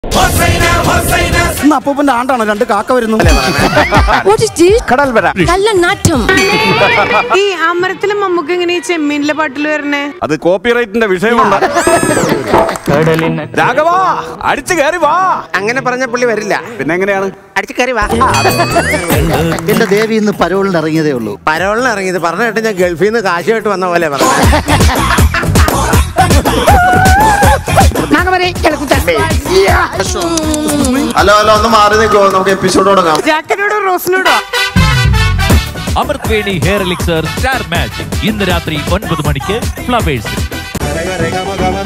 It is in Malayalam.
ഇന്ന് അപ്പൂപ്പന്റെ ആണ്ടാണ് രണ്ട് കാക്ക വരുന്നു What is this? കടൽ വര കള്ളനാട്ടം ഈ അമരത്തിലും മമ്മൂക്ക് ഇങ്ങനെ ഈ ചെമ്മീനിലെ പാട്ടിൽ വരണേ അത് കോപ്പിറൈറ്റിന്റെ വിഷയമുണ്ട് രാഘവാ അടിച്ചു കയറി വാ അങ്ങനെ പറഞ്ഞ പുള്ളി വരില്ല പിന്നെ എങ്ങനെയാണ് അടിച്ചു കയറി വാ എന്റെ ദേവി ഇന്ന് പരോളിന് ഇറങ്ങിയതേ ഉള്ളൂ പരോളിന് ഇറങ്ങിയത് പറഞ്ഞ കേട്ട് ഞാൻ ഗൾഫിൽ നിന്ന് കാശുമായിട്ട് വന്ന പോലെ പറഞ്ഞു ഹലോ ഹലോ ഒന്ന് മാറി നിൽക്കുമോ നമുക്ക് എപ്പിസോഡ് തുടങ്ങാം ജാക്കിനോടോ റോസിനോടോ അമൃത് വേണി ഹെയർ എലിക്സർ സ്റ്റാർ മാജിക് ഇന്ന് രാത്രി ഒൻപത് മണിക്ക് ഫ്ലവേഴ്സ് രേഖ, രേഖ, മ, ഗ, മ,